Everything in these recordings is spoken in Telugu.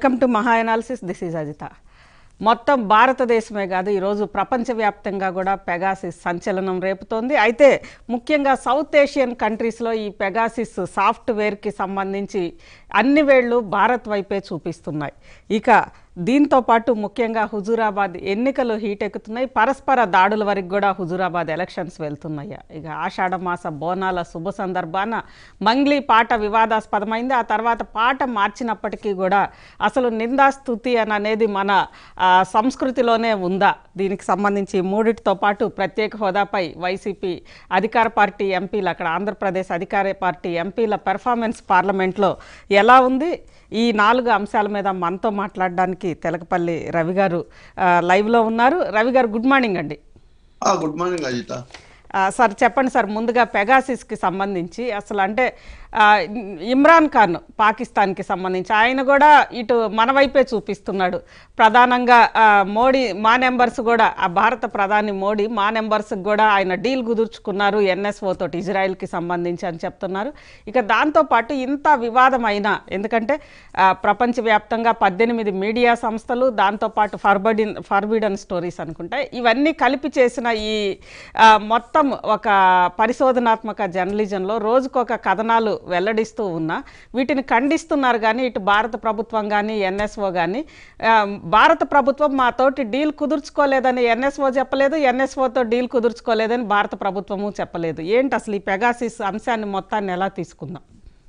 Welcome to Maha analysis this is Ajitha మొత్తం భారతదేశమే కాదు ఈరోజు ప్రపంచవ్యాప్తంగా కూడా పెగాసిస్ సంచలనం రేపుతోంది అయితే ముఖ్యంగా సౌత్ ఏషియన్ కంట్రీస్లో ఈ పెగాసిస్ సాఫ్ట్వేర్కి సంబంధించి అన్ని వేళ్ళు భారత్ వైపే చూపిస్తున్నాయి ఇక దీంతో పాటు ముఖ్యంగా హుజూరాబాద్ ఎన్నికలు హీట్ ఎక్కుతున్నాయి పరస్పర దాడుల వరకు కూడా హుజూరాబాద్ ఎలక్షన్స్ వెళ్తున్నాయి ఇక ఆషాఢ మాస బోనాల శుభ సందర్భాన మంగ్లీ పాట వివాదాస్పదమైంది ఆ తర్వాత పాట మార్చినప్పటికీ కూడా అసలు నిందాస్తుతి అని అనేది మన ఆ, సంస్కృతిలోనే ఉందా దీనికి సంబంధించి మూడిటితో పాటు ప్రత్యేక హోదాపై వైసీపీ అధికార పార్టీ ఎంపీలు అక్కడ ఆంధ్రప్రదేశ్ అధికార పార్టీ ఎంపీల పెర్ఫార్మెన్స్ పార్లమెంట్లో ఎలా ఉంది ఈ నాలుగు అంశాల మీద మనతో మాట్లాడడానికి తెలకపల్లి రవి గారు ఆ, లైవ్లో ఉన్నారు రవి గారు గుడ్ మార్నింగ్ అండి ఆ, గుడ్ మార్నింగ్ అజిత ఆ, సార్ చెప్పండి సార్ ముందుగా పెగాసిస్కి సంబంధించి అసలు అంటే ఆ, ఇమ్రాన్ ఖాన్ పాకిస్తాన్కి సంబంధించి ఆయన కూడా ఇటు మన వైపే చూపిస్తున్నాడు ప్రధానంగా ఆ, మోడీ మా నెంబర్స్ కూడా ఆ భారత ప్రధాని మోడీ మా నెంబర్స్కి కూడా ఆయన డీల్ కుదుర్చుకున్నారు ఎన్ఎస్ఓ తోటి ఇజ్రాయెల్కి సంబంధించి అని చెప్తున్నారు ఇక దాంతోపాటు ఇంత వివాదమైన ఎందుకంటే ఆ, ప్రపంచవ్యాప్తంగా పద్దెనిమిది మీడియా సంస్థలు దాంతోపాటు ఫర్బడిన్ ఫర్బిడన్ స్టోరీస్ అనుకుంటా ఇవన్నీ కలిపి చేసిన ఈ ఆ, మొత్తం ఒక పరిశోధనాత్మక జర్నలిజంలో రోజుకొక కథనాలు వెల్లడిస్తూ ఉన్నా వీటిని ఖండిస్తున్నారు కానీ ఇటు భారత ప్రభుత్వం కానీ ఎన్ఎస్ఓ కానీ ఆ, భారత ప్రభుత్వం మాతోటి డీల్ కుదుర్చుకోలేదని ఎన్ఎస్ఓ చెప్పలేదు ఎన్ఎస్ఓతో డీల్ కుదుర్చుకోలేదని భారత ప్రభుత్వము చెప్పలేదు ఏంటి అసలు ఈ పెగాసిస్ అంశాన్ని మొత్తాన్ని ఎలా తీసుకుందాం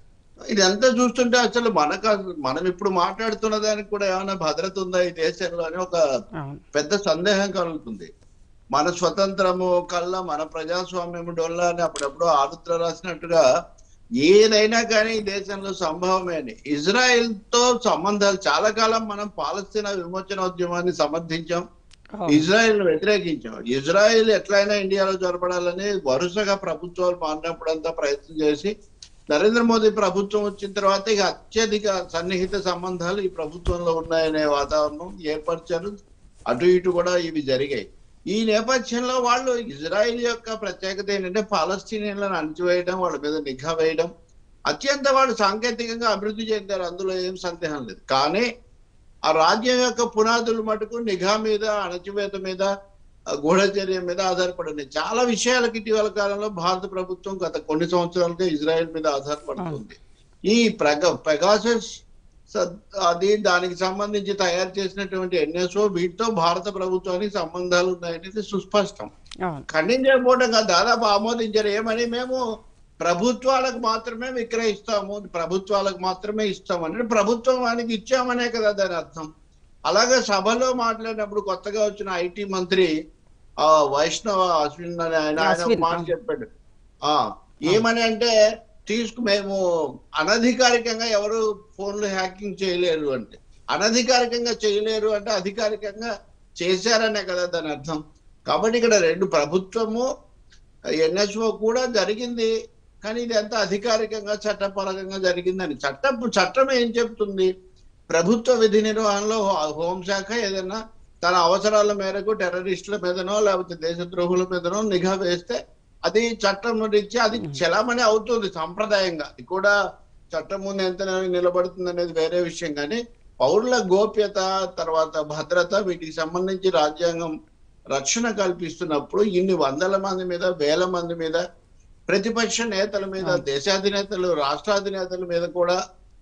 ఇదంతా చూస్తుంటే అసలు మనకు అసలు- మనం ఇప్పుడు మాట్లాడుతున్న దానికి కూడా ఏమైనా భద్రత ఉందా ఈ దేశంలో అని ఒక అవును పెద్ద సందేహం కలుగుతుంది మన స్వతంత్రము కల్లా మన ప్రజాస్వామ్యం డొల్లా అని అప్పుడప్పుడు ఆరుద్ర రాసినట్టుగా ఏదైనా కానీ ఈ దేశంలో సంభవమే అని ఇజ్రాయెల్ తో సంబంధాలు చాలా కాలం మనం పాలస్తీనా విమోచనోద్యమాన్ని సమర్థించాం అవును. ఇజ్రాయెల్ వ్యతిరేకించాం ఇజ్రాయెల్ ఎట్లయినా ఇండియాలో జరపడాలని వరుసగా ప్రభుత్వాలు మారినప్పుడంతా ప్రయత్నం చేసి నరేంద్ర మోదీ ప్రభుత్వం వచ్చిన తర్వాత ఇక అత్యధిక సన్నిహిత సంబంధాలు ఈ ప్రభుత్వంలో ఉన్నాయనే వాతావరణం ఏర్పరిచారు అటు ఇటు కూడా ఇవి జరిగాయి ఈ నేపథ్యంలో వాళ్ళు ఇజ్రాయెల్ యొక్క ప్రత్యేకత ఏంటంటే పాలస్తీనియన్లను అణచివేయడం వాళ్ళ మీద నిఘా వేయడం అత్యంత వాళ్ళు సాంకేతికంగా అభివృద్ధి చెందారు అందులో ఏం సందేహం లేదు కానీ ఆ రాజ్యం యొక్క పునాదులు మటుకు నిఘా మీద అణచివేత మీద ఆ గూఢచర్య మీద ఆధారపడింది చాలా విషయాలకు ఇటీవల కాలంలో భారత ప్రభుత్వం గత కొన్ని సంవత్సరాలుగా ఇజ్రాయెల్ మీద ఆధారపడుతుంది ఈ ప్రగ పెగాసస్ స- అది దానికి సంబంధించి తయారు చేసినటువంటి ఎన్ఎస్ఓ వీటితో భారత ప్రభుత్వానికి సంబంధాలు ఉన్నాయనేది సుస్పష్టం అవును ఖండించకపోవడం కాదు దాదాపు ఆమోదించారు ఏమని మేము ప్రభుత్వాలకు మాత్రమే విక్రయిస్తాము ప్రభుత్వాలకు మాత్రమే ఇస్తాము అంటే ప్రభుత్వానికి ఇచ్చామనే కదా దాని అర్థం అలాగే సభలో మాట్లాడినప్పుడు కొత్తగా వచ్చిన ఐటీ మంత్రి ఆ వైష్ణవ అశ్విన్ అని ఆయన ఆయన ఒక అశ్విన్, మాట ఆ. చెప్పాడు ఆ ఏమని అంటే తీసుకు మేము అనధికారికంగా ఎవరు ఫోన్లు హ్యాకింగ్ చేయలేరు అంటే అనధికారికంగా చేయలేరు అంటే అధికారికంగా చేశారనే కదా దాని అర్థం కాబట్టి ఇక్కడ రెండు ప్రభుత్వము ఎన్ఎస్ఓ కూడా జరిగింది కానీ ఇది ఎంత అధికారికంగా చట్టపరంగా జరిగిందని చట్టం చట్టం ఏం చెప్తుంది ప్రభుత్వ విధి నిర్వహణలో హో- హోంశాఖ ఏదైనా తన అవసరాల మేరకు టెర్రరిస్టుల మీదనో లేకపోతే దేశద్రోహుల మీదనో నిఘా వేస్తే అది చట్టం రీత్యా అది చలామణి అవుతుంది సాంప్రదాయంగా ఇది కూడా చట్టం ముందు ఎంత నిలబడుతుంది అనేది వేరే విషయం కానీ పౌరుల గోప్యత తర్వాత భద్రత వీటికి సంబంధించి రాజ్యాంగం రక్షణ కల్పిస్తున్నప్పుడు ఇన్ని వందల మంది మీద వేల మంది మీద ప్రతిపక్ష నేతల మీద దేశాధినేతలు రాష్ట్రాధినేతల మీద కూడా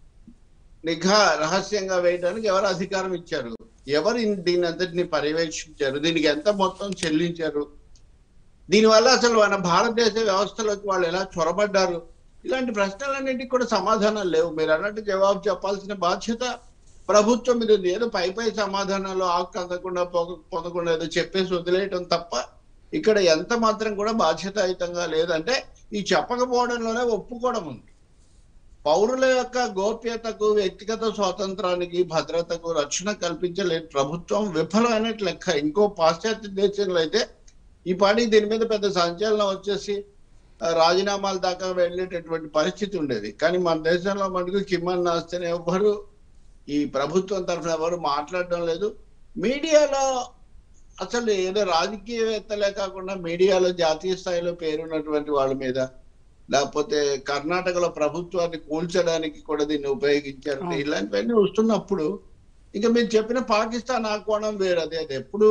నిఘా రహస్యంగా వేయడానికి ఎవరు అధికారం ఇచ్చారు ఎవరు ఇన్- దీని అంతటిని పర్యవేక్షించారు దీనికి ఎంత మొత్తం చెల్లించారు దీనివల్ల అసలు మన భారతదేశ వ్యవస్థలోకి వాళ్ళు ఎలా చొరబడ్డారు ఇలాంటి ప్రశ్నలన్నింటికి కూడా సమాధానాలు లేవు మీరు అన్నట్టు జవాబు చెప్పాల్సిన బాధ్యత ప్రభుత్వం మీద ఉంది ఏదో పై పై సమాధానాలు ఆకు అందకుండా పొగ పొందకుండా ఏదో చెప్పేసి వదిలేయటం తప్ప ఇక్కడ ఎంత మాత్రం కూడా బాధ్యతాయుతంగా లేదంటే ఈ చెప్పకపోవడంలోనే ఒప్పుకోవడం ఉంది పౌరుల యొక్క గోప్యతకు వ్యక్తిగత స్వాతంత్రానికి భద్రతకు రక్షణ కల్పించలేని ప్రభుత్వం విఫలమైనట్లు లెక్క ఇంకో పాశ్చాత్య దేశంలో అయితే ఈ పాటి దీని మీద పెద్ద సంచలనం వచ్చేసి ఆ, రాజీనామాల దాకా వెళ్ళేటటువంటి పరిస్థితి ఉండేది కానీ మన దేశంలో మటుకు కిమ్మన్ నాస్తేనే ఎవ్వరు ఈ ప్రభుత్వం తరఫున ఎవరు మాట్లాడడం లేదు మీడియాలో అసలు ఏదో రాజకీయవేత్తలే కాకుండా మీడియాలో జాతీయ స్థాయిలో పేరున్నటువంటి వాళ్ళ మీద లేకపోతే కర్ణాటకలో ప్రభుత్వాన్ని కూల్చడానికి కూడా దీన్ని ఉపయోగించారు అవును. ఇలాంటివన్నీ వస్తున్నప్పుడు ఇంకా మీరు చెప్పిన పాకిస్తాన్ ఆ కోణం వేరు అదే అది ఎప్పుడు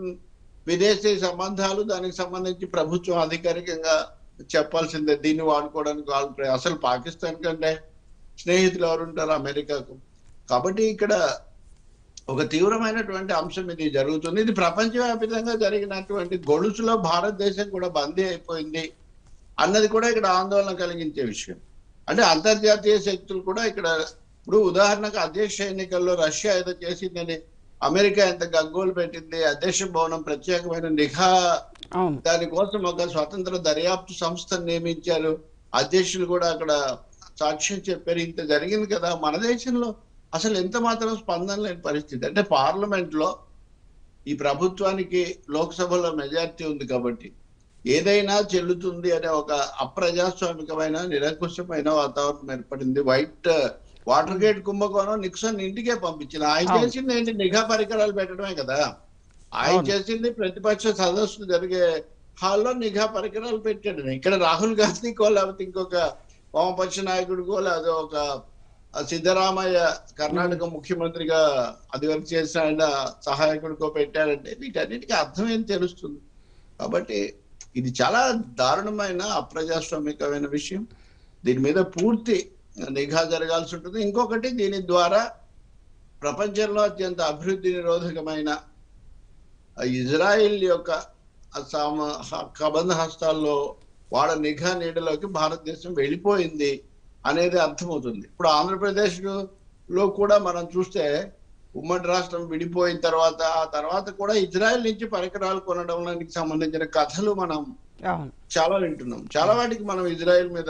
విదేశీ సంబంధాలు దానికి సంబంధించి ప్రభుత్వం అధికారికంగా చెప్పాల్సిందే దీన్ని వాడుకోవడానికి వాళ్ళు ప్ర- అసలు పాకిస్తాన్ కంటే స్నేహితులు ఎవరు ఉంటారు అమెరికాకు కాబట్టి ఇక్కడ ఒక తీవ్రమైనటువంటి అంశం ఇది జరుగుతుంది ఇది ప్రపంచవ్యాప్తంగా జరిగినటువంటి గొలుసులో భారతదేశం కూడా బందీ అయిపోయింది అన్నది కూడా ఇక్కడ ఆందోళన కలిగించే విషయం అంటే అంతర్జాతీయ శక్తులు కూడా ఇక్కడ ఇప్పుడు ఉదాహరణకు అధ్యక్ష ఎన్నికల్లో రష్యా ఏదో చేసిందని అమెరికా ఎంత గగ్గోలు పెట్టింది అధ్యక్ష భవనం ప్రత్యేకమైన నిఘా అవును దానికోసం ఒక స్వతంత్ర దర్యాప్తు సంస్థను నియమించారు అధ్యక్షులు కూడా అక్కడ సాక్ష్యం చెప్పారు ఇంత జరిగింది కదా మన దేశంలో అసలు ఎంత మాత్రం స్పందన లేని పరిస్థితి అంటే పార్లమెంట్ లో ఈ ప్రభుత్వానికి లోక్సభలో మెజారిటీ ఉంది కాబట్టి ఏదైనా చెల్లుతుంది అనే ఒక అప్రజాస్వామికమైన నిరంకుశమైన వాతావరణం ఏర్పడింది వైట్ వాటర్ గేట్ కుంభకోణం నిక్సన్ ఇంటికే పంపించింది ఆయన అవును. చేసింది ఏంటి నిఘా పరికరాలు పెట్టడమే కదా ఆయన అవును. చేసింది ప్రతిపక్ష సదస్సులు జరిగే హాల్లో నిఘా పరికరాలు పెట్టాడు ఇక్కడ రాహుల్ గాంధీకో లేకపోతే ఇంకొక వామపక్ష నాయకుడికో లేదా ఒక ఆ సిద్ధరామయ్య కర్ణాటక ముఖ్యమంత్రిగా అది వరకు చేసిన ఆయన సహాయకుడికో పెట్టారంటే వీటన్నిటికీ అర్థం ఏం తెలుస్తుంది కాబట్టి ఇది చాలా దారుణమైన అప్రజాస్వామికమైన విషయం దీని మీద పూర్తి నిఘా జరగాల్సి ఉంటుంది ఇంకొకటి దీని ద్వారా ప్రపంచంలో అత్యంత అభివృద్ధి నిరోధకమైన ఆ ఇజ్రాయిల్ యొక్క ఆ సామ హ- కబంధ హస్తాల్లో వాళ్ళ నిఘా నీడలోకి భారతదేశం వెళ్ళిపోయింది అనేది అర్థమవుతుంది ఇప్పుడు ఆంధ్రప్రదేశ్ లో కూడా మనం చూస్తే ఉమ్మడి రాష్ట్రం విడిపోయిన తర్వాత ఆ తర్వాత కూడా ఇజ్రాయెల్ నుంచి పరికరాలు కొనడానికి సంబంధించిన కథలు మనం అవును చాలా వింటున్నాం చాలా వాటికి మనం ఇజ్రాయెల్ మీద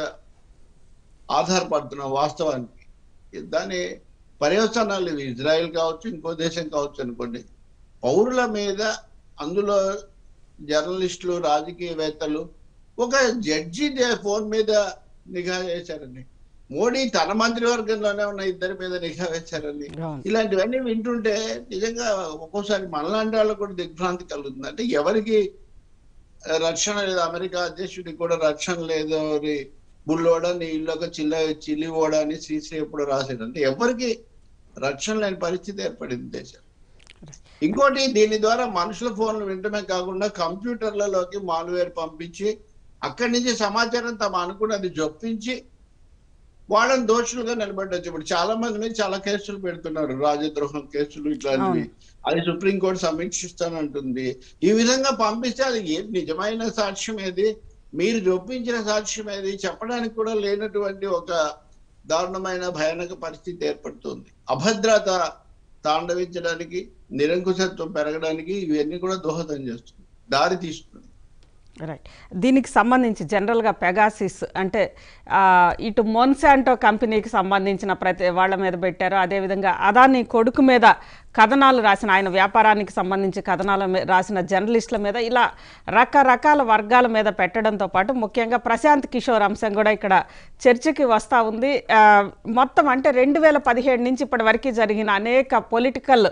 ఆధారపడుతున్నాం వాస్తవానికి దాని పర్యవసానాలు ఇవి ఇజ్రాయెల్ కావచ్చు ఇంకో దేశం కావచ్చు అనుకోండి పౌరుల మీద అందులో జర్నలిస్టులు రాజకీయవేత్తలు ఒక జడ్జి దే- ఫోన్ మీద నిఘా వేశారండి మోడీ తన మంత్రివర్గంలోనే ఉన్న ఇద్దరి మీద నిఘా వేశారని అవును ఇలాంటివన్నీ వింటుంటే నిజంగా ఒక్కోసారి మనలాంటి వాళ్ళకు కూడా దిగ్భ్రాంతి కలుగుతుంది అంటే ఎవరికి ఆ, రక్షణ లేదు అమెరికా అధ్యక్షుడికి కూడా రక్షణ లేదు రి- బుల్లోడ నీ ఇల్లుక చిల్ల చిల్లివోడ అని శ్రీశ్రీ ఎప్పుడు రాశాడు అంటే ఎవరికి రక్షణ లేని పరిస్థితి ఏర్పడింది దేశం ఇంకోటి దీని ద్వారా మనుషుల ఫోన్లు వినటమే కాకుండా కంప్యూటర్లలోకి మాల్వేర్ పంపించి అక్కడి నుంచి సమాచారం తమ అనుకున్నది జొప్పించి వాళ్ళని దోషులుగా నిలబెట్టచ్చు ఇప్పుడు చాలా మంది మీద చాలా కేసులు పెడుతున్నారు రాజద్రోహం కేసులు ఇట్లాంటివి అవును. అది సుప్రీంకోర్టు సమీక్షిస్తానంటుంది ఈ విధంగా పంపిస్తే అది ఏ నిజమైన సాక్ష్యం ఏది మీరు జొప్పించిన సాక్ష్యం ఏది చెప్పడానికి కూడా లేనటువంటి ఒక దారుణమైన భయానక పరిస్థితి ఏర్పడుతుంది అభద్రత తాండవించడానికి నిరంకుశత్వం పెరగడానికి ఇవన్నీ కూడా దోహదం చేస్తుంది దారి తీస్తుంది రైట్ దీనికి సంబంధించి జనరల్గా పెగాసిస్ అంటే ఆ, ఇటు మొన్సాంటో కంపెనీకి సంబంధించిన ప్రతి వాళ్ళ మీద పెట్టారు అదేవిధంగా అదాని కొడుకు మీద కథనాలు రాసిన ఆయన వ్యాపారానికి సంబంధించి కథనాల మీ- రాసిన జర్నలిస్టుల మీద ఇలా రకరకాల వర్గాల మీద పెట్టడంతో పాటు ముఖ్యంగా ప్రశాంత్ కిషోర్ అంశం కూడా ఇక్కడ చర్చకి వస్తూ ఉంది ఆ, మొత్తం అంటే రెండు వేల పదిహేడు నుంచి ఇప్పటి వరకు జరిగిన అనేక పొలిటికల్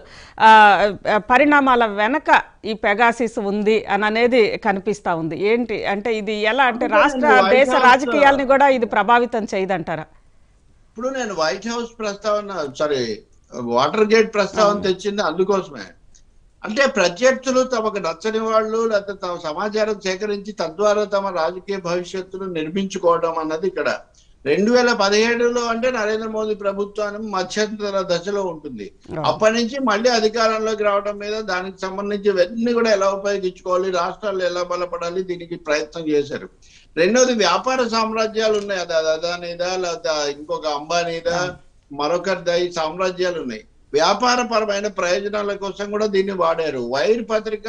పరిణామాల వెనక ఈ పెగాసిస్ ఉంది అని అనేది కనిపిస్తా ఉంది ఏంటి అంటే ఇది ఎలా అంటే రాష్ట్ర White దేశ House- రాజకీయాల్ని కూడా ఇది ప్రభావితం చేయదంటారా ఇప్పుడు నేను వైట్ హౌస్ ప్రస్తావన సారీ వాటర్ గేట్ ప్రస్తావన తెచ్చింది అందుకోసమే అంటే ప్రత్యర్థులు తమకు నచ్చని వాళ్ళు లేకపోతే తమ సమాచారం సేకరించి తద్వారా తమ రాజకీయ భవిష్యత్తును నిర్మించుకోవడం అన్నది ఇక్కడ రెండు వేల పదిహేడులో అంటే నరేంద్ర మోదీ ప్రభుత్వాన్ని మధ్యంతర దశలో ఉంటుంది అప్పటి నుంచి మళ్ళీ అధికారంలోకి రావడం మీద దానికి సంబంధించి ఇవన్నీ కూడా ఎలా ఉపయోగించుకోవాలి రాష్ట్రాలు ఎలా బలపడాలి దీనికి ప్రయత్నం చేశారు రెండోది వ్యాపార సామ్రాజ్యాలు ఉన్నాయి అది అది అదానిదా లేదా ఇంకొక అంబానీదా మరొకరిదా ఈ సామ్రాజ్యాలు ఉన్నాయి వ్యాపార పరమైన ప్రయోజనాల కోసం కూడా దీన్ని వాడారు వైర్ పత్రిక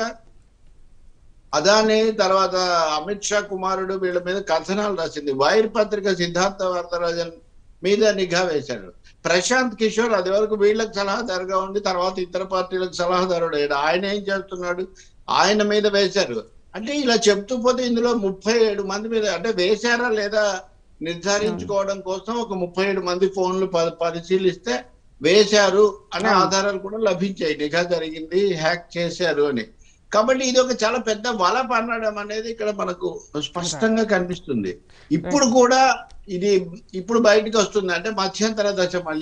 అదాని తర్వాత అమిత్ షా కుమారుడు వీళ్ళ మీద కథనాలు రాసింది వైర్ పత్రిక సిద్ధార్థ వరదరాజన్ మీద నిఘా వేశాడు ప్రశాంత్ కిషోర్ అది వరకు వీళ్ళకి సలహాదారుగా ఉండి తర్వాత ఇతర పార్టీలకు సలహాదారుడు అయ్యాడు ఆయన ఏం చేస్తున్నాడు ఆయన మీద వేశారు అంటే ఇలా చెప్తూ పోతే ఇందులో ముప్పై ఏడు మంది మీద అంటే వేశారా లేదా నిర్ధారించుకోవడం కోసం ఒక ముప్పై ఏడు మంది ఫోన్లు ప- పరిశీలిస్తే వేశారు అనే అవును. ఆధారాలు కూడా లభించాయి నిఘా జరిగింది హ్యాక్ చేశారు అని కాబట్టి ఇది ఒక చాలా పెద్ద వల పన్నడం అనేది ఇక్కడ మనకు స్పష్టంగా కనిపిస్తుంది ఇప్పుడు కూడా ఇది ఇప్పుడు బయటకు వస్తుంది అంటే మధ్యంతర దశ మళ్ళీ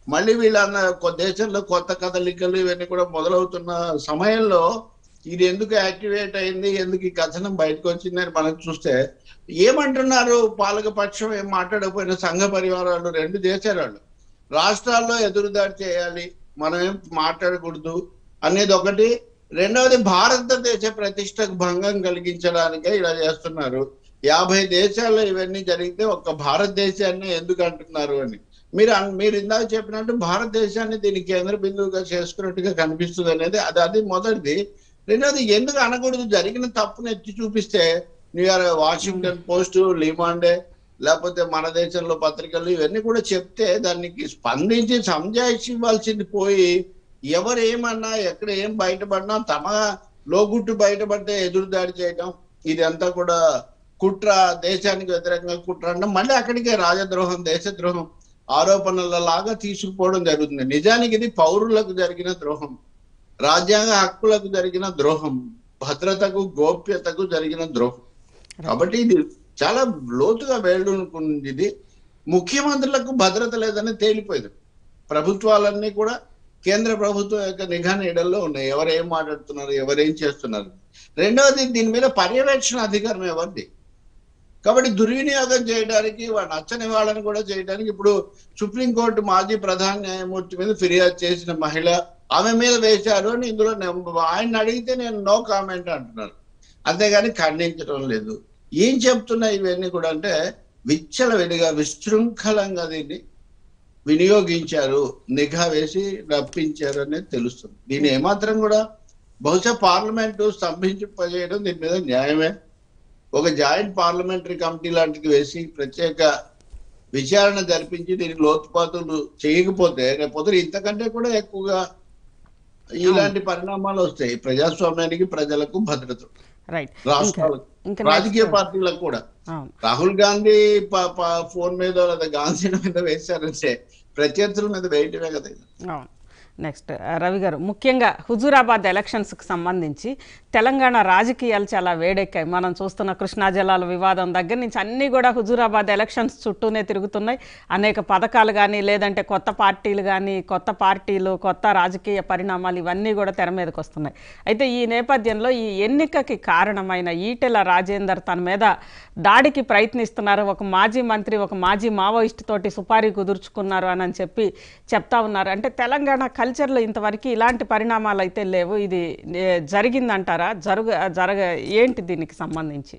మళ్ళీ వీళ్ళన్న కొ- దేశంలో కొత్త కదలికలు ఇవన్నీ కూడా మొదలవుతున్న సమయంలో ఇది ఎందుకు యాక్టివేట్ అయింది ఎందుకు ఈ కథనం బయటకు వచ్చింది అని మనం చూస్తే ఏమంటున్నారు పాలక పక్షం ఏం మాట్లాడకపోయిన సంఘ పరివారాలు రెండు దేశాలు వాళ్ళు రాష్ట్రాల్లో ఎదురుదాడి చేయాలి మనం ఏం మాట్లాడకూడదు అనేది ఒకటి రెండవది భారతదేశ ప్రతిష్టకు భంగం కలిగించడానికే ఇలా చేస్తున్నారు యాభై దేశాల్లో ఇవన్నీ జరిగితే ఒక్క భారతదేశాన్ని ఎందుకు అంటున్నారు అని మీరు అన్- మీరు ఇందాక చెప్పినట్టు భారతదేశాన్ని దీని కేంద్ర బిందువుగా చేసుకున్నట్టుగా కనిపిస్తుంది అనేది అది అది మొదటిది రెండోది ఎందుకు అనకూడదు జరిగిన తప్పును ఎత్తి చూపిస్తే న్యూయార్క్ వాషింగ్టన్ పోస్ట్ లీమాండే లేకపోతే మన దేశంలో పత్రికలు ఇవన్నీ కూడా చెప్తే దానికి స్పందించి సంజాయిషి ఇవ్వాల్సింది పోయి ఎవరు ఏమన్నా ఎక్కడ ఏం బయటపడినా తమ లోగుట్టు బయటపడితే ఎదురుదాడి చేయడం ఇదంతా కూడా కుట్ర దేశానికి వ్యతిరేకంగా కుట్ర అంటే మళ్ళీ అక్కడికే రాజద్రోహం దేశద్రోహం ఆరోపణల లాగా తీసుకుపోవడం జరుగుతుంది నిజానికి ఇది పౌరులకు జరిగిన ద్రోహం రాజ్యాంగ హక్కులకు జరిగిన ద్రోహం భద్రతకు గోప్యతకు జరిగిన ద్రోహం కాబట్టి ఇది చాలా లోతుగా వేళ్ళునుకుంది ఇది ముఖ్యమంత్రులకు భద్రత లేదని తేలిపోయింది ప్రభుత్వాలన్నీ కూడా కేంద్ర ప్రభుత్వం యొక్క నిఘా నీడల్లో ఉన్నాయి ఎవరు ఏం మాట్లాడుతున్నారు ఎవరు ఏం చేస్తున్నారు రెండవది దీని మీద పర్యవేక్షణ అధికారం ఎవరిది కాబట్టి దుర్వినియోగం చేయడానికి వాడు నచ్చని వాళ్ళని కూడా చేయడానికి ఇప్పుడు సుప్రీంకోర్టు మాజీ ప్రధాన న్యాయమూర్తి మీద ఫిర్యాదు చేసిన మహిళ ఆమె మీద వేశారు అని ఇందులో నేను- ఆయన అడిగితే నేను నో కామెంట్ అంటున్నారు అంతేగాని ఖండించడం లేదు ఏం చెప్తున్నా ఇవన్నీ కూడా అంటే విచ్చల విడిగా విశృంఖలంగా దీన్ని వినియోగించారు నిఘా వేసి రప్పించారు అనేది తెలుస్తుంది దీన్ని ఏమాత్రం కూడా బహుశా పార్లమెంటు స్తంభించిపోయేయడం దీని మీద న్యాయమే ఒక జాయింట్ పార్లమెంటరీ కమిటీ లాంటిది వేసి ప్రత్యేక విచారణ జరిపించి దీనికి లోతుపాతులు చేయకపోతే రేపొద్దు ఇంతకంటే కూడా ఎక్కువగా ఇలాంటి పరిణామాలు వస్తాయి ప్రజాస్వామ్యానికి ప్రజలకు భద్రత రైట్ ఇంకా రాష్ట్రాలకు ఇంకా రాజకీయ next- పార్టీలకు కూడా అవును రాహుల్ గాంధీ ప- ప- ఫోన్ మీద లేదా గాంధీ మీద వేశారంటే ప్రత్యర్థుల మీద వేయటమే కదా ఇది. అవును నెక్స్ట్ రవి గారు ముఖ్యంగా హుజూరాబాద్ ఎలక్షన్స్కి సంబంధించి తెలంగాణ రాజకీయాలు చాలా వేడెక్కాయి మనం చూస్తున్న కృష్ణా జలాల వివాదం దగ్గర నుంచి అన్నీ కూడా హుజూరాబాద్ ఎలక్షన్స్ చుట్టూనే తిరుగుతున్నాయి అనేక పథకాలు కానీ లేదంటే కొత్త పార్టీలు కానీ కొత్త పార్టీలు కొత్త రాజకీయ పరిణామాలు ఇవన్నీ కూడా తెర మీదకి వస్తున్నాయి అయితే ఈ నేపథ్యంలో ఈ ఎన్నికకి కారణమైన ఈటెల రాజేందర్ తన మీద దాడికి ప్రయత్నిస్తున్నారు ఒక మాజీ మంత్రి ఒక మాజీ మావోయిస్ట్ తోటి సుపారీ కుదుర్చుకున్నారు అని అని చెప్పి చెప్తా ఉన్నారు అంటే తెలంగాణ కల్చర్లో ఇంతవరకు ఇలాంటి పరిణామాలు అయితే లేవు ఇది ఏ, జరిగిందంటారా జరుగ జరగ ఏంటి దీనికి సంబంధించి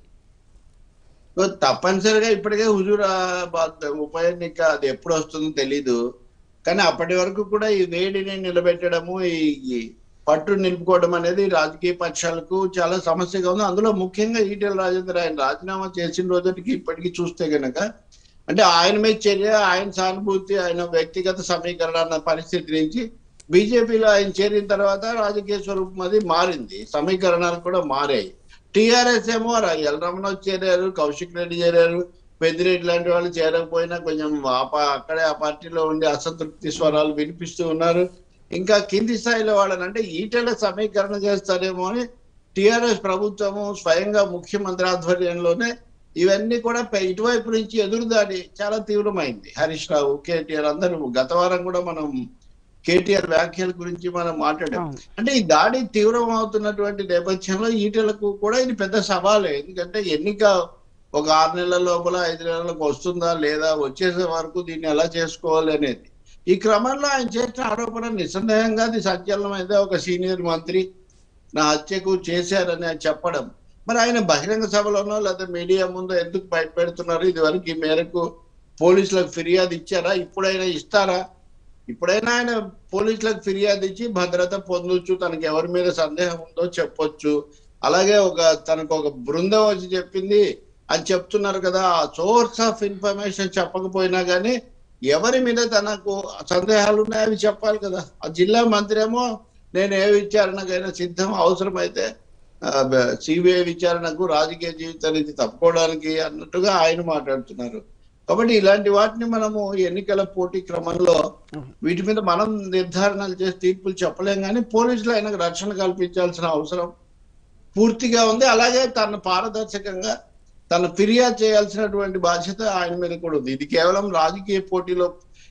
సో తప్పనిసరిగా ఇప్పటికే హుజూరాబాద్ ఉప ఎన్నిక అది ఎప్పుడు వస్తుందో తెలీదు కానీ అప్పటి వరకు కూడా ఈ వేడిని నిలబెట్టడము ఈ ఈ పట్టు నిలుపుకోవడం అనేది రాజకీయ పక్షాలకు చాలా సమస్యగా ఉంది అందులో ముఖ్యంగా ఈటెల రాజేందర్ ఆయన రాజీనామా చేసిన రోజుకి ఇప్పటికీ చూస్తే గనక అంటే ఆయన మీద చర్య ఆయన సానుభూతి ఆయన వ్యక్తిగత సమీకరణ అన్న పరిస్థితి నుంచి బీజేపీలో ఆయన చేరిన తర్వాత రాజకీయ స్వరూపం అది మారింది సమీకరణాలు కూడా మారాయి టిఆర్ఎస్ ఏమో రా- ఎల్ రమణ చేరారు కౌశిక్ రెడ్డి చేరారు పెద్దిరెడ్డి లాంటి వాళ్ళు చేరకపోయినా కొంచెం ఆ పా- అక్కడే ఆ పార్టీలో ఉండి అసంతృప్తి స్వరాలు వినిపిస్తూ ఉన్నారు ఇంకా కింది స్థాయిలో వాళ్ళని అంటే ఈటెల సమీకరణ చేస్తారేమో అని టిఆర్ఎస్ ప్రభుత్వము స్వయంగా ముఖ్యమంత్రి ఆధ్వర్యంలోనే ఇవన్నీ కూడా పై- ఇటువైపు నుంచి ఎదురుదాడి చాలా తీవ్రమైంది హరీష్ రావు కేటీఆర్ అందరూ గత వారం కూడా మనం కేటీఆర్ వ్యాఖ్యల గురించి మనం మాట్లాడాం అవును అంటే ఈ దాడి తీవ్రం అవుతున్నటువంటి నేపథ్యంలో ఈటెలకు కూడా ఇది పెద్ద సవాలే ఎందుకంటే ఎన్నిక ఒక ఆరు నెలల లోపల ఐదు నెలలకు వస్తుందా లేదా వచ్చేసే వరకు దీన్ని ఎలా చేసుకోవాలి అనేది ఈ క్రమంలో ఆయన చేసిన ఆరోపణ నిస్సందేహంగా అది సంచలనమైందే ఒక సీనియర్ మంత్రి నా హత్యకు చేశారని ఆయన చెప్పడం మరి ఆయన బహిరంగ సభలోనో లేదా మీడియా ముందు ఎందుకు బయట పెడుతున్నారు ఇది వరకు ఈ మేరకు పోలీసులకు ఫిర్యాదు ఇచ్చారా ఇప్పుడైనా ఇస్తారా ఇప్పుడైనా ఆయన పోలీసులకు ఫిర్యాదు ఇచ్చి భద్రత పొందొచ్చు తనకి ఎవరి మీద సందేహం ఉందో చెప్పొచ్చు అలాగే ఒక తనకు ఒక బృందం వచ్చి చెప్పింది అని చెప్తున్నారు కదా ఆ సోర్స్ ఆఫ్ ఇన్ఫర్మేషన్ చెప్పకపోయినా కానీ ఎవరి మీద తనకు సందేహాలు ఉన్నాయో అవి చెప్పాలి కదా ఆ జిల్లా మంత్రి ఏమో నేను ఏ విచారణకైనా సిద్ధం అవసరమైతే సిబిఐ విచారణకు రాజకీయ జీవితం నుంచి తప్పుకోవడానికి అన్నట్టుగా ఆయన మాట్లాడుతున్నారు కాబట్టి ఇలాంటి వాటిని మనము ఎన్నికల పోటీ క్రమంలో వీటి మీద మనం నిర్ధారణలు చేసి తీర్పులు చెప్పలేం కానీ పోలీసులు ఆయనకు రక్షణ కల్పించాల్సిన అవసరం పూర్తిగా ఉంది అలాగే తన పారదర్శకంగా తన ఫిర్యాదు చేయాల్సినటువంటి బాధ్యత ఆయన మీద కూడా ఉంది ఇది కేవలం రాజకీయ పోటీలో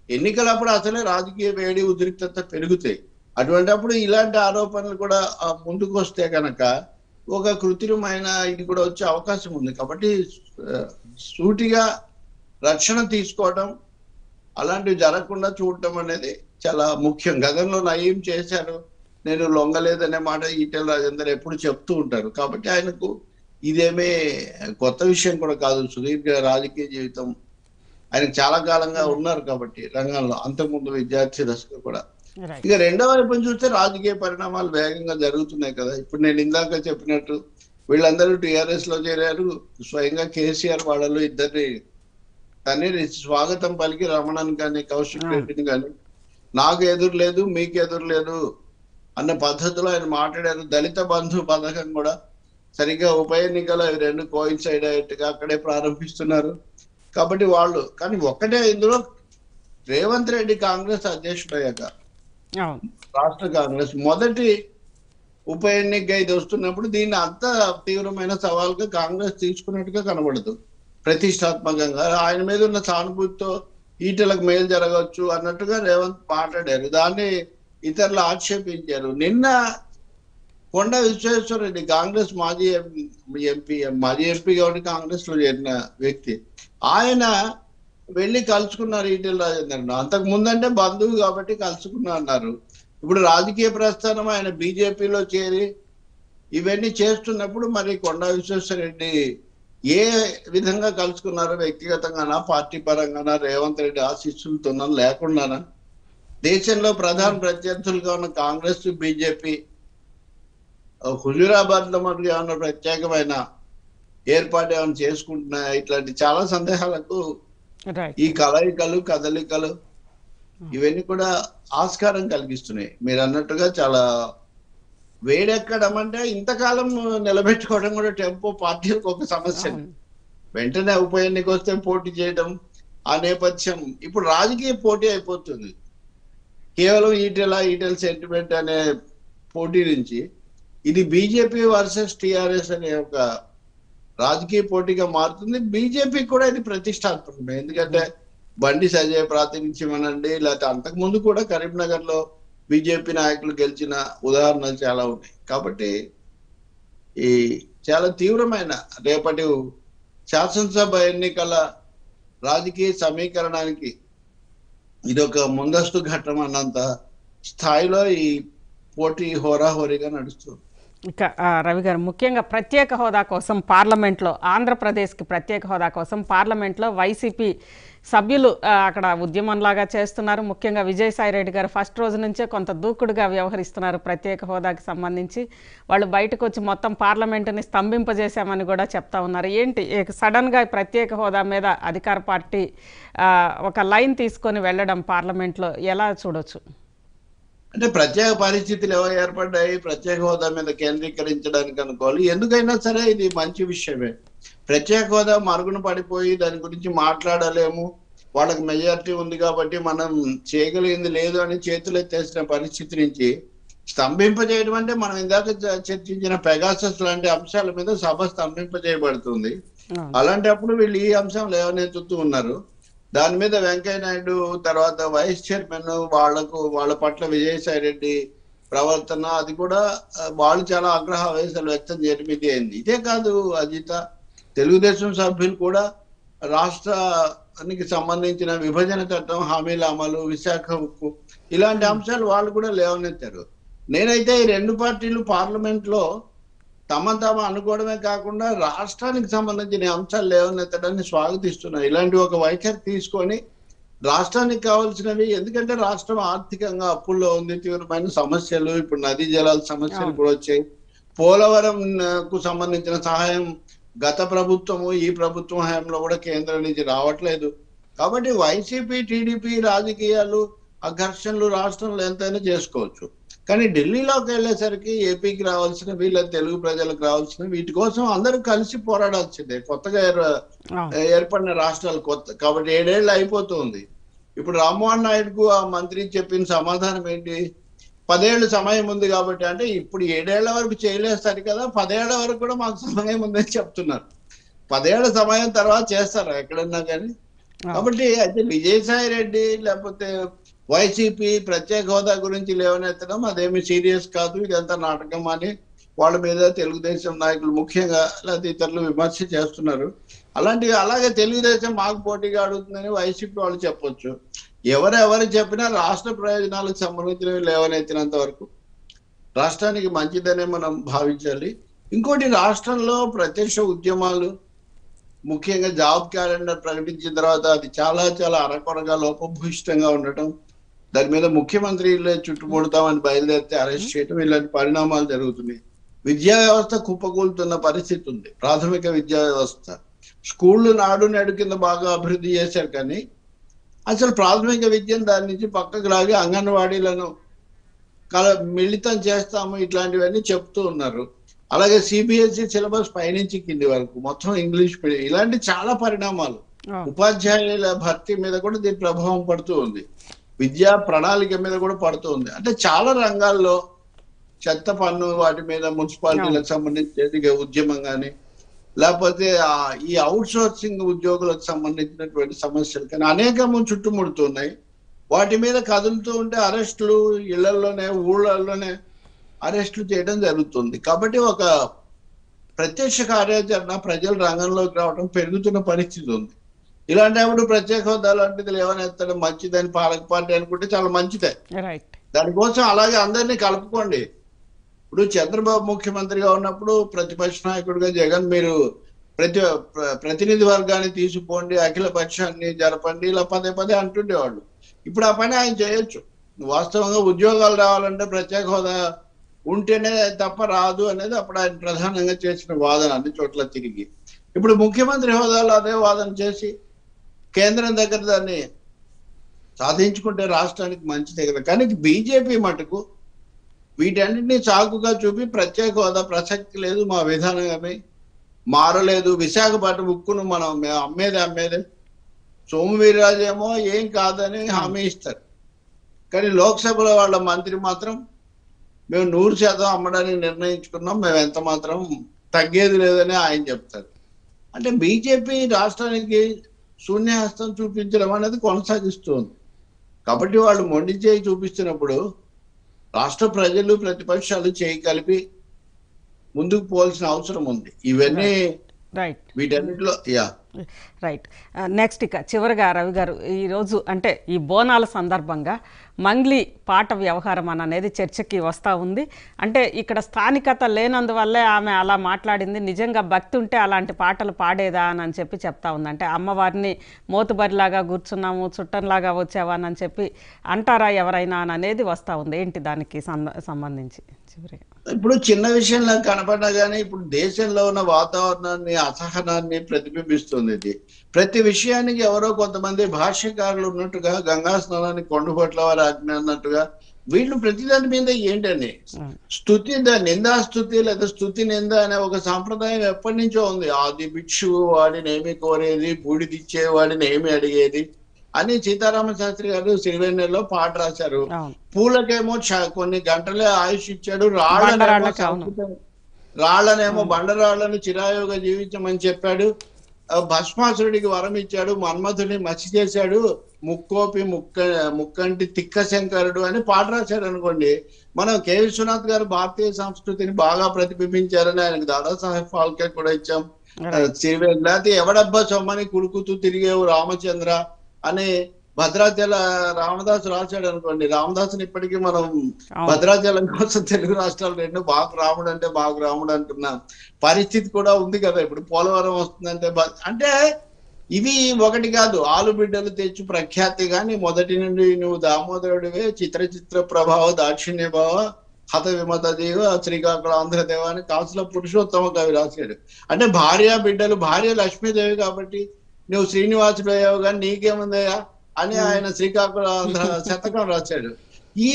ఎన్నికలప్పుడు అసలే రాజకీయ వేడి ఉద్రిక్తత పెరుగుతాయి అటువంటప్పుడు ఇలాంటి ఆరోపణలు కూడా ఆ, ముందుకు వస్తే కనుక ఒక కృత్రిమైన ఇది కూడా వచ్చే అవకాశం ఉంది కాబట్టి ఆ, సూటిగా రక్షణ తీసుకోవడం అలాంటివి జరగకుండా చూడటం అనేది చాలా ముఖ్యం గతంలో నయం చేశారు నేను లొంగలేదనే మాట ఈటెల రాజేందర్ ఎప్పుడు చెప్తూ ఉంటారు కాబట్టి ఆయనకు ఇదేమీ కొత్త విషయం కూడా కాదు సుదీర్ఘ రాజకీయ జీవితం ఆయన చాలా కాలంగా ఉన్నారు కాబట్టి రంగంలో అంతకుముందు విద్యార్థి దశలో కూడా రైట్ ఇక రెండవ వైపు చూస్తే రాజకీయ పరిణామాలు వేగంగా జరుగుతున్నాయి కదా ఇప్పుడు నేను ఇందాక చెప్పినట్టు వీళ్ళందరూ టిఆర్ఎస్ లో చేరారు స్వయంగా కేసీఆర్ వాళ్ళలో ఇద్దరిని తన్ని స్వాగతం పలికి రమణన్ కానీ కౌశిక్ ఆ. రెడ్డిని కానీ నాకు ఎదురు లేదు మీకు ఎదురు లేదు అన్న పద్ధతిలో ఆయన మాట్లాడారు దళిత బంధు పథకం కూడా సరిగ్గా ఉప ఎన్నికలు అవి రెండు కోయిన్సైడ్ అయ్యేట్టుగా అక్కడే ప్రారంభిస్తున్నారు కాబట్టి వాళ్ళు కానీ ఒక్కటే ఇందులో రేవంత్ రెడ్డి కాంగ్రెస్ అధ్యక్షుడు అయ్యాక అవును రాష్ట్ర కాంగ్రెస్ మొదటి ఉప ఎన్నిక ఇది వస్తున్నప్పుడు దీన్ని అంత తీవ్రమైన సవాల్గా కాంగ్రెస్ తీసుకున్నట్టుగా కనబడదు ప్రతిష్టాత్మకంగా ఆయన మీద ఉన్న సానుభూతితో ఈటలకు మేలు జరగవచ్చు అన్నట్టుగా రేవంత్ మాట్లాడారు దాన్ని ఇతరులు ఆక్షేపించారు నిన్న కొండ విశ్వేశ్వర రెడ్డి కాంగ్రెస్ మాజీ ఎంపీ మాజీ ఎంపీగా ఉండి కాంగ్రెస్ లో చేరిన వ్యక్తి ఆయన వెళ్ళి కలుసుకున్నారు ఈటెల రాజేందర్ అంతకు ముందంటే బంధువు కాబట్టి కలుసుకున్నా అన్నారు ఇప్పుడు రాజకీయ ప్రస్థానం ఆయన బీజేపీలో చేరి ఇవన్నీ చేస్తున్నప్పుడు మరి కొండా విశ్వేశ్వరరెడ్డి ఏ విధంగా కలుసుకున్నారో వ్యక్తిగతంగానా పార్టీ పరంగానా రేవంత్ రెడ్డి ఆశీస్సులతోనా లేకుండానా దేశంలో ప్రధాన ప్రత్యర్థులుగా ఉన్న కాంగ్రెస్ బీజేపీ హుజురాబాద్ లో మనకి ఏమన్నా ప్రత్యేకమైన ఏర్పాటు ఏమైనా చేసుకుంటున్నా ఇట్లాంటి చాలా సందేహాలకు రైట్ ఈ కలయికలు కదలికలు ఇవన్నీ కూడా ఆస్కారం కలిగిస్తున్నాయి మీరు అన్నట్టుగా చాలా వేడెక్కడం అంటే ఇంతకాలం నిలబెట్టుకోవడం కూడా టెంపో పార్టీలకు ఒక సమస్య అవును వెంటనే ఉప ఎన్నిక వస్తే పోటీ చేయడం ఆ నేపథ్యం ఇప్పుడు రాజకీయ పోటీ అయిపోతుంది కేవలం ఈటెల ఈటెల సెంటిమెంట్ అనే పోటీ నుంచి ఇది బీజేపీ వర్సెస్ టిఆర్ఎస్ అనే ఒక రాజకీయ పోటీగా మారుతుంది బీజేపీ కూడా ఇది ప్రతిష్టాత్మకమే ఎందుకంటే బండి సంజయ్ ప్రాతినిధ్యం అనండి లేకపోతే అంతకు ముందు కూడా కరీంనగర్ లో బీజేపీ నాయకులు గెలిచిన ఉదాహరణలు చాలా ఉన్నాయి కాబట్టి ఈ చాలా తీవ్రమైన రేపటి శాసనసభ ఎన్నికల రాజకీయ సమీకరణానికి ఇది ఒక ముందస్తు ఘట్టం అన్నంత స్థాయిలో ఈ పోటీ హోరాహోరీగా నడుస్తుంది ఇక ఆ, రవి గారు ముఖ్యంగా ప్రత్యేక హోదా కోసం పార్లమెంట్లో ఆంధ్రప్రదేశ్కి ప్రత్యేక హోదా కోసం పార్లమెంట్లో వైసీపీ సభ్యులు ఆ, అక్కడ ఉద్యమంలాగా చేస్తున్నారు ముఖ్యంగా విజయసాయి రెడ్డి గారు ఫస్ట్ రోజు నుంచే కొంత దూకుడుగా వ్యవహరిస్తున్నారు ప్రత్యేక హోదాకి సంబంధించి వాళ్ళు బయటకు వచ్చి మొత్తం పార్లమెంటుని స్తంభింపజేశామని కూడా చెప్తా ఉన్నారు ఏంటి ఇక సడన్గా ఈ ప్రత్యేక హోదా మీద అధికార పార్టీ ఆ, ఒక లైన్ తీసుకొని వెళ్ళడం పార్లమెంట్లో ఎలా చూడొచ్చు అంటే ప్రత్యేక పరిస్థితులు ఎవరు ఏర్పడ్డాయి ప్రత్యేక హోదా మీద కేంద్రీకరించడానికి అనుకోవాలి ఎందుకైనా సరే ఇది మంచి విషయమే ప్రత్యేక హోదా మరుగున పడిపోయి దాని గురించి మాట్లాడలేము వాళ్ళకి మెజారిటీ ఉంది కాబట్టి మనం చేయగలిగింది లేదు అని చేతులు ఎత్తేసిన పరిస్థితి నుంచి స్తంభింపజేయడం అంటే మనం ఇందాక చ- చర్చించిన పెగాసస్ లాంటి అంశాల మీద సభ స్తంభింపజేయబడుతుంది అవును. అలాంటప్పుడు వీళ్ళు ఈ అంశం లేవనెత్తుతూ ఉన్నారు దాని మీద వెంకయ్య నాయుడు తర్వాత వైస్ చైర్మన్ వాళ్లకు వాళ్ళ పట్ల విజయసాయి రెడ్డి ప్రవర్తన అది కూడా ఆ, వాళ్ళు చాలా ఆగ్రహ ఆవేశాలు వ్యక్తం చేయడం ఇది అయింది ఇదే కాదు అజిత తెలుగుదేశం సభ్యులు కూడా రాష్ట్రానికి సంబంధించిన విభజన చట్టం హామీల అమలు విశాఖ ఉక్కు ఇలాంటి అంశాలు వాళ్ళు కూడా లేవనెత్తారు నేనైతే ఈ రెండు పార్టీలు పార్లమెంట్ లో తమ తమ అనుకోవడమే కాకుండా రాష్ట్రానికి సంబంధించిన అంశాలు లేవనెత్తడాన్ని స్వాగతిస్తున్నారు ఇలాంటి ఒక వైఖరి తీసుకొని రాష్ట్రానికి కావాల్సినవి ఎందుకంటే రాష్ట్రం ఆర్థికంగా అప్పుల్లో ఉంది తీవ్రమైన సమస్యలు ఇప్పుడు నదీ జలాల సమస్యలు అవును. కూడా వచ్చాయి పోలవరం ఆ, కు సంబంధించిన సహాయం గత ప్రభుత్వము ఈ ప్రభుత్వం హయాంలో కూడా కేంద్రం నుంచి రావట్లేదు కాబట్టి వైసీపీ టీడీపీ రాజకీయాలు ఆ ఘర్షణలు రాష్ట్రంలో ఎంతైనా చేసుకోవచ్చు కానీ ఢిల్లీలోకి వెళ్ళేసరికి ఏపీకి రావాల్సిన వీళ్ళ తెలుగు ప్రజలకు రావాల్సిన వీటి కోసం అందరూ కలిసి పోరాడాల్సిందే కొత్తగా ఏర్- అవును. ఏర్పడిన రాష్ట్రాలు కొత్త కాబట్టి ఏడేళ్ళు అయిపోతుంది ఇప్పుడు రామ్మోహన్ నాయుడుకు ఆ మంత్రి చెప్పిన సమాధానం ఏంటి పదేళ్ళు సమయం ఉంది కాబట్టి అంటే ఇప్పుడు ఏడేళ్ల వరకు చేయలేస్తారు కదా పదేళ్ల వరకు కూడా మాకు సమయం ఉందని చెప్తున్నారు పదేళ్ల సమయం తర్వాత చేస్తారా ఎక్కడన్నా కానీ కాబట్టి అయితే విజయసాయి రెడ్డి లేకపోతే వైసీపీ ప్రత్యేక హోదా గురించి లేవనెత్తడం అదేమి సీరియస్ కాదు ఇదంతా నాటకం అని వాళ్ళ మీద తెలుగుదేశం నాయకులు ముఖ్యంగా లేకపోతే ఇతరులు విమర్శ చేస్తున్నారు అలాంటివి అలాగే తెలుగుదేశం మాకు పోటీగా అడుగుతుందని వైసీపీ వాళ్ళు చెప్పొచ్చు ఎవరెవరు చెప్పినా రాష్ట్ర ప్రయోజనాలకు సంబంధించినవి లేవనెత్తినంత వరకు రాష్ట్రానికి మంచిదనే మనం భావించాలి ఇంకోటి రాష్ట్రంలో ప్రత్యక్ష ఉద్యమాలు ముఖ్యంగా జాబ్ క్యాలెండర్ ప్రకటించిన తర్వాత అది చాలా చాలా అరకొరగా లోపభూయిష్టంగా ఉండటం దాని మీద ముఖ్యమంత్రిలే చుట్టుముడతామని బయలుదేరితే అరెస్ట్ చేయటం ఇలాంటి పరిణామాలు జరుగుతున్నాయి విద్యా వ్యవస్థ కుప్పకూలుతున్న పరిస్థితి ఉంది ప్రాథమిక విద్యా వ్యవస్థ స్కూళ్ళు నాడు నేడు కింద బాగా అభివృద్ధి చేశారు కానీ అసలు ప్రాథమిక విద్యను దాని నుంచి పక్కకు లాగి అంగన్వాడీలను కల మిళితం చేస్తాము ఇట్లాంటివన్నీ చెప్తూ ఉన్నారు అలాగే సిబిఎస్ఈ సిలబస్ పైనుంచి కింది వరకు మొత్తం ఇంగ్లీష్ మీడియం ఇలాంటి చాలా పరిణామాలు అవును. ఉపాధ్యాయుల భర్తీ మీద కూడా దీని ప్రభావం పడుతూ ఉంది విద్యా ప్రణాళిక మీద కూడా పడుతూ ఉంది అంటే చాలా రంగాల్లో చెత్త పన్ను వాటి మీద మున్సిపాలిటీలకు సంబంధించి ఉద్యమం కానీ లేకపోతే ఆ ఈ అవుట్ సోర్సింగ్ ఉద్యోగులకు సంబంధించినటువంటి సమస్యలు కానీ అనేకము చుట్టుముడుతున్నాయి వాటి మీద కదులుతూ ఉంటే అరెస్టులు ఇళ్లలోనే ఊళ్ళల్లోనే అరెస్టులు చేయడం జరుగుతుంది కాబట్టి ఒక ప్రత్యక్ష కార్యాచరణ ప్రజల రంగంలోకి రావడం పెరుగుతున్న పరిస్థితి ఉంది ఇలాంటప్పుడు ప్రత్యేక హోదా లాంటిది లేవనెత్తడం మంచిదని పాలక పార్టీ అనుకుంటే చాలా మంచిదే రైట్ దానికోసం అలాగే అందరినీ కలుపుకోండి ఇప్పుడు చంద్రబాబు ముఖ్యమంత్రిగా ఉన్నప్పుడు ప్రతిపక్ష నాయకుడిగా జగన్ మీరు ప్రతి ప్ర- ప్రతినిధి వర్గాన్ని తీసుకోండి అఖిల పక్షాన్ని జరపండి ఇలా పదే పదే అంటుండేవాళ్ళు ఇప్పుడు ఆ పని ఆయన చేయొచ్చు వాస్తవంగా ఉద్యోగాలు రావాలంటే ప్రత్యేక హోదా ఉంటేనే తప్ప రాదు అనేది అప్పుడు ఆయన ప్రధానంగా చేసిన వాదన అన్ని చోట్ల తిరిగి ఇప్పుడు ముఖ్యమంత్రి హోదాలో అదే వాదన చేసి కేంద్రం దగ్గర దాన్ని సాధించుకుంటే రాష్ట్రానికి మంచిదే కదా కానీ బీజేపీ మటుకు వీటన్నిటిని చాకుగా చూపి ప్రత్యేక హోదా ప్రసక్తి లేదు మా విధానమే మారలేదు విశాఖపట్నం ఉక్కును మనం మేము అమ్మేది అమ్మేదే సోము వీర్రాజు ఏమో ఏం కాదని హామీ ఇస్తారు కానీ లోక్సభలో వాళ్ళ మంత్రి మాత్రం మేము నూరు శాతం అమ్మడానికి నిర్ణయించుకున్నాం మేము ఎంత మాత్రం తగ్గేది లేదని ఆయన చెప్తారు అంటే బీజేపీ రాష్ట్రానికి శూన్యహస్తం చూపించడం అనేది కొనసాగిస్తుంది కాబట్టి వాళ్ళు మొండి చేయి చూపిస్తున్నప్పుడు రాష్ట్ర ప్రజలు ప్రతిపక్షాలు చేయి కలిపి ముందుకు పోవాల్సిన అవసరం ఉంది ఇవన్నీ రైట్ వీటన్నిటిలో యా రైట్ నెక్స్ట్ ఇక చివరిగా రవి గారు ఈరోజు అంటే ఈ బోనాల సందర్భంగా మంగ్లీ పాట వ్యవహారం అని అనేది చర్చకి వస్తూ ఉంది అంటే ఇక్కడ స్థానికత లేనందువల్లే ఆమె అలా మాట్లాడింది నిజంగా భక్తి ఉంటే అలాంటి పాటలు పాడేదా అని అని చెప్పి చెప్తా ఉంది అంటే అమ్మవారిని మోతుబరిలాగా కూర్చున్నాము చుట్టంలాగా వచ్చావా అని చెప్పి అంటారా ఎవరైనా అని అనేది వస్తూ ఉంది ఏంటి దానికి సంద- సంబంధించి చివరిగా ఇప్పుడు చిన్న విషయంలో కనపడినా కానీ ఇప్పుడు దేశంలో ఉన్న వాతావరణాన్ని అసహనాన్ని ప్రతిబింబిస్తుంది ఇది ప్రతి విషయానికి ఎవరో కొంతమంది భాష్యకారులు ఉన్నట్టుగా గంగా స్నానాన్ని కొండపట్ల వారి ఆజ్ఞ అన్నట్టుగా వీళ్ళు ప్రతిదాని మీద ఏంటని ఉం. స్థుతి ద- నిందా స్థుతి లేదా స్థుతి నింద అనే ఒక సాంప్రదాయం ఎప్పటి నుంచో ఉంది ఆది భిక్షువు వాడిని ఏమి కోరేది బూడిదిచ్చే వాడిని ఏమి అడిగేది అని సీతారామ శాస్త్రి గారు సిరివెన్నెల్లో పాట రాశారు అవును పూలకేమో చ- కొన్ని గంటలే ఆయుష్ ఇచ్చాడు రాళ్ళనేమో బండరాళ్ళకి అవును. సంస్కృతం- రాళ్ళనేమో బండరాళ్ళను చిరాయుగా జీవించమని చెప్పాడు ఆ భస్మాసురుడికి వరం ఇచ్చాడు మన్మధుడిని మసి చేశాడు ముక్కోపి ముక్క ముక్కంటి తిక్క శంకరుడు అని పాట రాశాడు అనుకోండి మనం కె విశ్వనాథ్ గారు భారతీయ సంస్కృతిని బాగా ప్రతిబింబించారని ఆయనకు దాదాసాహెబ్ ఫాల్కే కూడా ఇచ్చాం సిరివెన్ లేకపోతే ఎవడబ్బా సొమ్మని కుడుకుతూ తిరిగేవు రామచంద్ర అని భద్రాచల రామదాసు రాశాడు అనుకోండి రామదాసుని ఇప్పటికీ మనం అవును. భద్రాచలం కోసం తెలుగు రాష్ట్రాలు రెండు బాగు రాముడు అంటే బాగు రాముడు అంటున్న పరిస్థితి కూడా ఉంది కదా ఇప్పుడు పోలవరం వస్తుందంటే బ- అంటే ఇవి ఒకటి కాదు ఆలు బిడ్డలు తెచ్చి ప్రఖ్యాతి గాని మొదటి నుండి నువ్వు దామోదరుడివే చిత్ర చిత్ర ప్రభావ దాక్షిణ్య భావ హత విమత దేవ శ్రీకాకుళ ఆంధ్రదేవ అని కాసుల పురుషోత్తమ కవి రాశాడు అంటే భార్య బిడ్డలు భార్య లక్ష్మీదేవి కాబట్టి నువ్వు శ్రీనివాసుడు అయ్యావు కానీ నీకేముందయ్యా అని ఆయన శ్రీకాకుళ ఆంధ్ర శతకం రాశాడు ఈ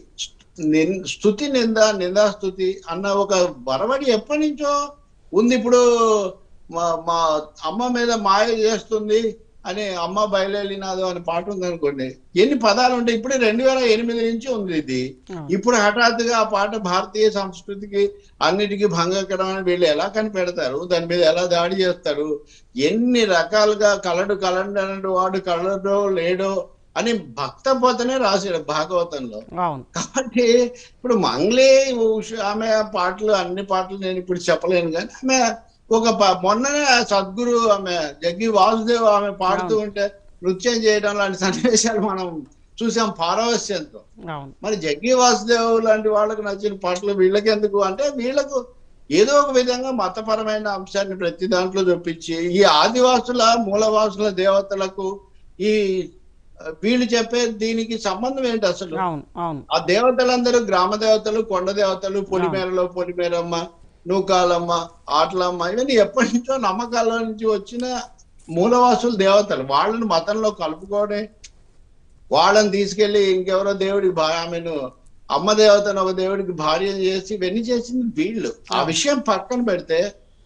నిన్- స్థుతి నింద నిందా స్థుతి అన్న ఒక వరవడి ఎప్పటి నుంచో ఉంది ఇప్పుడు మా మా అమ్మ మీద మాయ చేస్తుంది అని అమ్మ బయలునాదో అనే పాట ఉంది అనుకోండి ఎన్ని పదాలు ఉంటాయి ఇప్పుడు రెండు వేల ఎనిమిది నుంచి ఉంది ఇది అవును. ఇప్పుడు హఠాత్తుగా ఆ పాట భారతీయ సంస్కృతికి అన్నిటికీ భంగకరమని వీళ్ళు ఎలా కనిపెడతారు దాని మీద ఎలా దాడి చేస్తారు ఎన్ని రకాలుగా కలడు కలండనడు వాడు కలడో లేడో అని భక్త పోతనే రాశాడు భాగవతంలో అవును కాబట్టి ఇప్పుడు మంగ్లీ ఉష- ఆమె పాటలు అన్ని పాటలు నేను ఇప్పుడు చెప్పలేను కానీ ఆమె ఒక ప- మొన్ననే ఆ సద్గురు ఆమె జగ్గి వాసుదేవ్ ఆమె పాడుతూ ఉంటే నృత్యం చేయడం లాంటి సన్నివేశాలు మనం చూసాం పారవస్యంతో అవును మరి జగ్గి వాసుదేవ్ లాంటి వాళ్ళకు నచ్చిన పాటలు వీళ్ళకి ఎందుకు అంటే వీళ్ళకు ఏదో ఒక విధంగా మతపరమైన అంశాన్ని ప్రతి దాంట్లో చూపించి ఈ ఆదివాసుల మూలవాసుల దేవతలకు ఈ ఆ, వీళ్ళు చెప్పే దీనికి సంబంధం ఏంటి అసలు అవును అవును ఆ దేవతలందరూ గ్రామ దేవతలు కొండ దేవతలు పొలిమేరలో పొలిమేరమ్మ నూకాలమ్మ ఆటలమ్మ ఇవన్నీ ఎప్పటి నుంచో నమ్మకాల నుంచి వచ్చిన మూలవాసులు దేవతలు వాళ్ళని మతంలో కలుపుకొని వాళ్ళని తీసుకెళ్లి ఇంకెవరో దేవుడికి భా- ఆమెను అమ్మ దేవతను ఒక దేవుడికి భార్య చేసి ఇవన్నీ చేసింది వీళ్ళు ఆ విషయం పక్కన పెడితే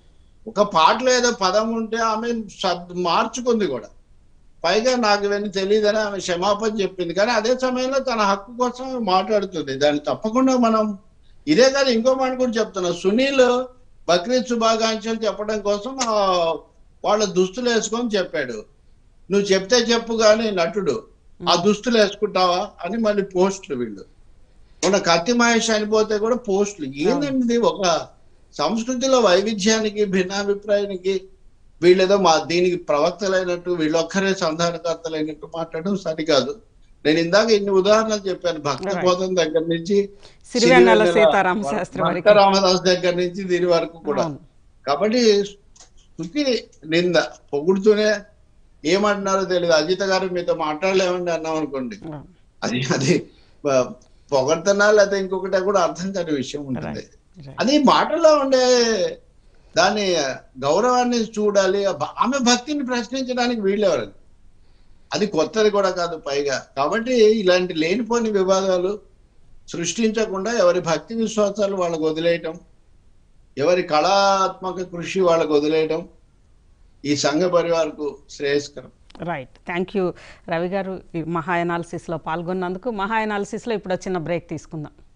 ఒక పాటలో ఏదో పదం ఉంటే ఆమె శబ్ మార్చుకుంది కూడా పైగా నాకు ఇవన్నీ తెలియదని ఆమె క్షమాపణ చెప్పింది కానీ అదే సమయంలో తన హక్కు కోసం ఆమె మాట్లాడుతుంది దాన్ని తప్పకుండా మనం ఇదే కాదు ఇంకో మాట కూడా చెప్తున్నా సునీల్ బక్రీద్ శుభాకాంక్షలు చెప్పడం కోసం ఆ వాళ్ళ దుస్తులు వేసుకొని చెప్పాడు నువ్వు చెప్తే చెప్పు కానీ నటుడు ఆ దుస్తులు వేసుకుంటావా అని మళ్ళీ పోస్టులు వీళ్ళు మొన్న కత్తి మహేష్ చనిపోతే కూడా పోస్టులు ఏందండి ఇది ఒక సంస్కృతిలో వైవిధ్యానికి భిన్నాభిప్రాయానికి వీళ్ళేదో మా దీనికి ప్రవక్తలైనట్టు వీళ్ళొక్కరే సంధానకర్తలైనట్టు మాట్లాడడం సరికాదు నేను ఇందాక ఇన్ని ఉదాహరణలు చెప్పాను భక్త Right. బోధం దగ్గర నుంచి సిరివెన్నెల సిరివెన్నెల సీతారామ శాస్త్రి భక్త వరకు రామదాస్ దగ్గర నుంచి దీని వరకు కూడా అవును కాబట్టి స్థుతి నింద పొగుడుతూనే ఏమంటున్నారో తెలియదు అజిత గారు మీతో మాట్లాడలేమండి అన్నాం అనుకోండి అవును. అది అది ప- పొగడుతున్నా లేకపోతే ఇంకొకటి కూడా అర్థం కాని విషయం ఉంటుంది Right. Right. అది మాటల్లో ఉండే దాని గౌరవాన్ని చూడాలి ఆ భ- ఆమె భక్తిని ప్రశ్నించడానికి వీళ్ళెవరు అది కొత్తది కూడా కాదు పైగా కాబట్టి ఇలాంటి లేనిపోని వివాదాలు సృష్టించకుండా ఎవరి భక్తి విశ్వాసాలు వాళ్ళకు వదిలేయటం ఎవరి కళాత్మక కృషి వాళ్ళకు వదిలేయటం ఈ సంఘ పరివారకు శ్రేయస్కరం రైట్ థ్యాంక్ యూ రవి గారు ఈ మహా అనాలిసిస్లో పాల్గొన్నందుకు మహా అనాలిసిస్లో ఇప్పుడు చిన్న బ్రేక్ తీసుకుందాం